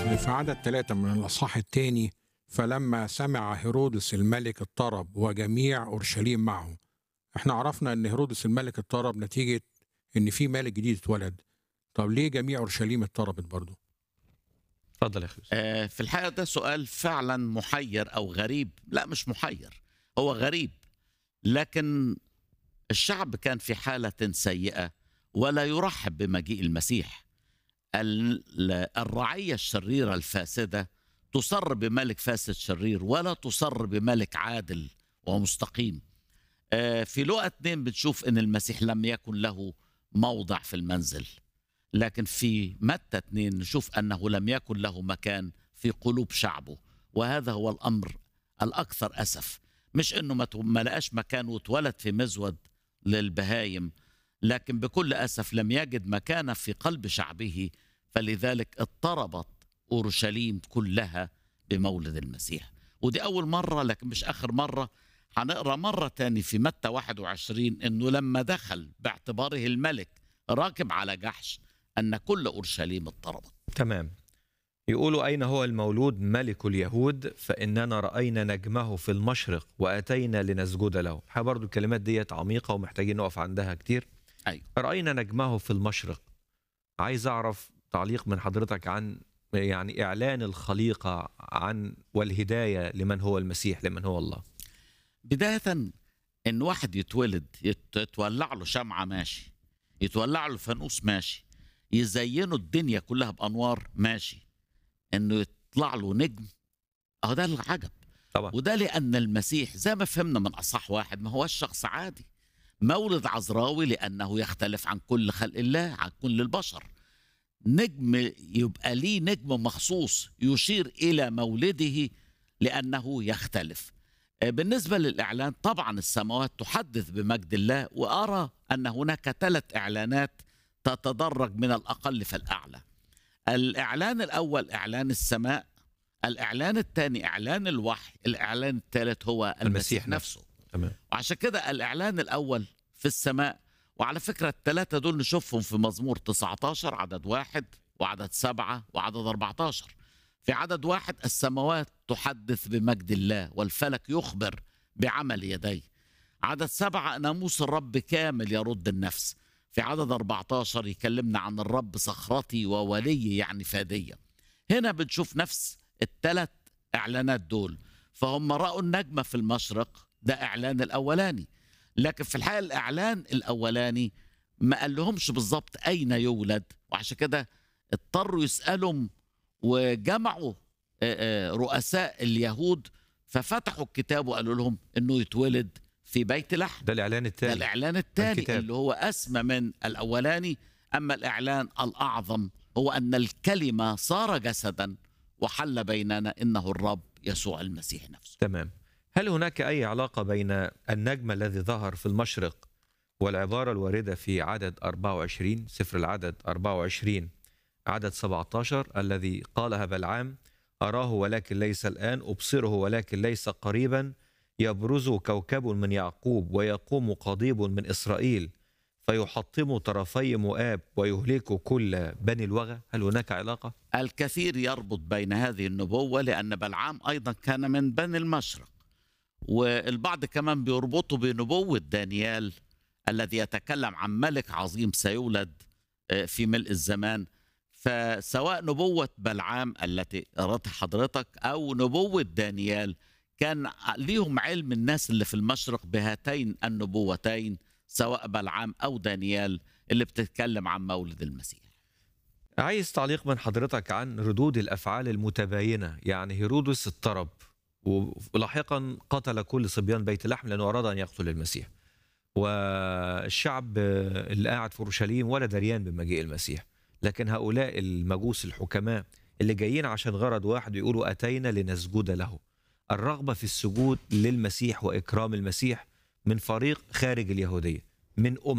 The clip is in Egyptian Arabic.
في عدد ثلاثة من الأصحاح الثاني فلما سمع هيرودس الملك اضطرب وجميع أورشليم معه احنا عرفنا ان هيرودس الملك اضطرب نتيجة ان في ملك جديد اتولد طب ليه جميع أورشليم اضطربت برضه اتفضل يا اخي يوسف. آه، في الحقيقة ده سؤال فعلا محير أو غريب لا مش محير هو غريب لكن الشعب كان في حالة سيئة ولا يرحب بمجيء المسيح ال- الرعية الشريرة الفاسدة تصر بملك فاسد شرير ولا تصر بملك عادل ومستقيم آه، في لقى اتنين بتشوف ان المسيح لم يكن له موضع في المنزل لكن في متى اتنين نشوف انه لم يكن له مكان في قلوب شعبه وهذا هو الامر الاكثر اسف مش انه ما تو- ما لقاش مكان واتولد في مزود للبهايم لكن بكل اسف لم يجد مكانه في قلب شعبه فلذلك اضطربت اورشليم كلها بمولد المسيح ودي اول مره لكن مش اخر مره هنقرا مره تاني في متى 21 انه لما دخل باعتباره الملك راكب على جحش ان كل اورشليم اضطربت تمام يقولوا أين هو المولود ملك اليهود فإننا رأينا نجمه في المشرق وأتينا لنسجد له الحقيقة برضو الكلمات ديت عميقة ومحتاجين نقف عندها كتير أيوة. رأينا نجمه في المشرق عايز أعرف تعليق من حضرتك عن يعني إعلان الخليقة عن والهداية لمن هو المسيح لمن هو الله بدايه ان واحد يتولد يت- يتولع له شمعه ماشي يتولع له فانوس ماشي يزينوا الدنيا كلها بانوار ماشي انه يطلع له نجم اهو ده العجب طبعا وده لأن المسيح زي ما فهمنا من أصح واحد ما هوش شخص عادي مولد عذراوي لأنه يختلف عن كل خلق الله عن كل البشر نجم يبقى ليه نجم مخصوص يشير إلى مولده لأنه يختلف آه، بالنسبة للإعلان طبعا السماوات تحدث بمجد الله وأرى أن هناك ثلاث إعلانات تتدرج من الأقل فالأعلى الإعلان الأول إعلان السماء الإعلان الثاني إعلان الوحي الإعلان الثالث هو المسيح, المسيح المسيح نفسه تمام وعشان كده الإعلان الأول في السماء وعلى فكرة الثلاثة دول نشوفهم في مزمور 19 عدد واحد وعدد سبعة وعدد 14 في عدد واحد السماوات تحدث بمجد الله والفلك يخبر بعمل يديه عدد سبعة ناموس الرب كامل يرد النفس في عدد 14 يكلمنا عن الرب صخرتي وولي يعني فادية هنا بنشوف نفس الثلاث إعلانات دول فهم رأوا النجمة في المشرق ده إعلان الأولاني لكن في الحقيقة الإعلان الأولاني ما قال لهمش بالظبط أين يولد وعشان كده اضطروا يسألهم وجمعوا آه، آه، رؤساء اليهود ففتحوا الكتاب وقالوا لهم انه يتولد في بيت لحم ده الإعلان ده الثاني الاعلان الثاني الكتاب. اللي هو اسمى من الاولاني اما الاعلان الاعظم هو ان الكلمه صار جسدا وحل بيننا انه الرب يسوع المسيح نفسه تمام هل هناك أي علاقة بين النجم الذي ظهر في المشرق والعبارة الواردة في عدد 24 سفر العدد 24 عدد 17 الذي قالها بلعام أراه ولكن ليس الآن أبصره ولكن ليس قريبا يبرز كوكب من يعقوب ويقوم قضيب من إسرائيل فيحطم طرفي مؤاب ويهلك كل بني الوغى هل هناك علاقة؟ الكثير يربط بين هذه النبوه لان بلعام ايضا كان من بني المشرق والبعض كمان بيربطه بنبوه دانيال الذي يتكلم عن ملك عظيم سيولد آه، في ملء الزمان فسواء نبوة بلعام التي قرأتها حضرتك أو نبوة دانيال كان ليهم علم الناس اللي في المشرق بهاتين النبوتين سواء بلعام أو دانيال اللي بتتكلم عن مولد المسيح عايز تعليق من حضرتك عن ردود الافعال المتباينه يعني هيرودس اضطرب ولاحقا قتل كل صبيان بيت لحم لانه اراد ان يقتل المسيح والشعب اللي قاعد في اورشليم ولا دريان بمجيء المسيح لكن هؤلاء المجوس الحكماء اللي جايين عشان غرض واحد يقولوا اتينا لنسجد له الرغبه في السجود للمسيح واكرام المسيح من فريق خارج اليهوديه من امم